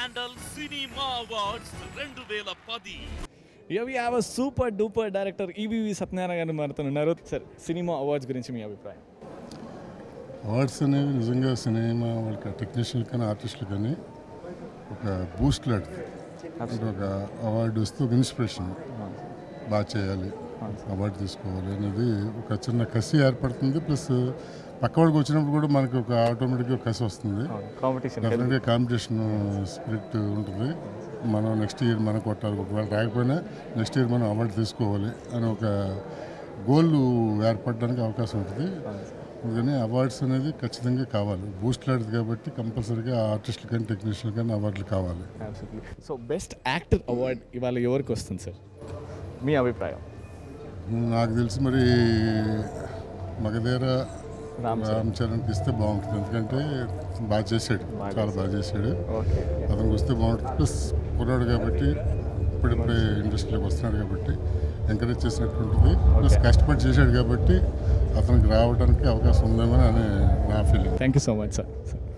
sandal cinema awards రెండు వేల పది ఇక we have a super duper director EVV Satyanarayana garu మనతో ఉన్నారు సార్ సినిమా అవార్డ్స్ గురించి మీ అభిప్రాయం అవార్డ్స్ అనేవి నిజంగా సినిమా వాళ్ళకి టెక్నీషియన్ కానీ ఆర్టిస్టులు కానీ ఒక బూస్ట్ లాంటిది అంటే ఒక అవార్డు వస్తే ఒక ఇన్స్పిరేషన్ బాగా చేయాలి అవార్డు తీసుకోవాలి అనేది ఒక చిన్న కసి ఏర్పడుతుంది ప్లస్ పక్కవాడికి వచ్చినప్పుడు కూడా మనకి ఒక ఆటోమేటిక్గా కసి వస్తుంది కాంపిటీషన్ డెఫినెట్గా కాంపిటీషన్ స్పిరిట్ ఉంటుంది మనం నెక్స్ట్ ఇయర్ మనం కొట్టాలి ఒకవేళ రాకపోయినా నెక్స్ట్ ఇయర్ మనం అవార్డు తీసుకోవాలి అని ఒక గోల్ ఏర్పడడానికి అవకాశం ఉంటుంది అందుకని అవార్డ్స్ అనేది ఖచ్చితంగా కావాలి బూస్ట్ లాంటిది కాబట్టి కంపల్సరీగా ఆర్టిస్టులు కానీ టెక్నీషియన్ కానీ అవార్డులు కావాలి సో బెస్ట్ యాక్టర్ అవార్డ్ ఇవాళ ఎవరికి వస్తుంది సార్ మీ అభిప్రాయం నాకు తెలిసి మరి మగధీర రామ్ రామ్ చరణ్కి ఇస్తే బాగుంటుంది ఎందుకంటే బాగా చేశాడు చాలా బాగా చేశాడు ఓకే అతనికి వస్తే బాగుంటుంది ప్లస్ కుర్రాడు కాబట్టి ఇప్పుడిప్పుడే ఇండస్ట్రీలోకి వస్తున్నాడు కాబట్టి ఎంకరేజ్ చేసినట్టుంటుంది ప్లస్ కష్టపడి చేశాడు కాబట్టి అతనికి రావడానికి అవకాశం ఉందేమో అని నా feeling thank you so much sir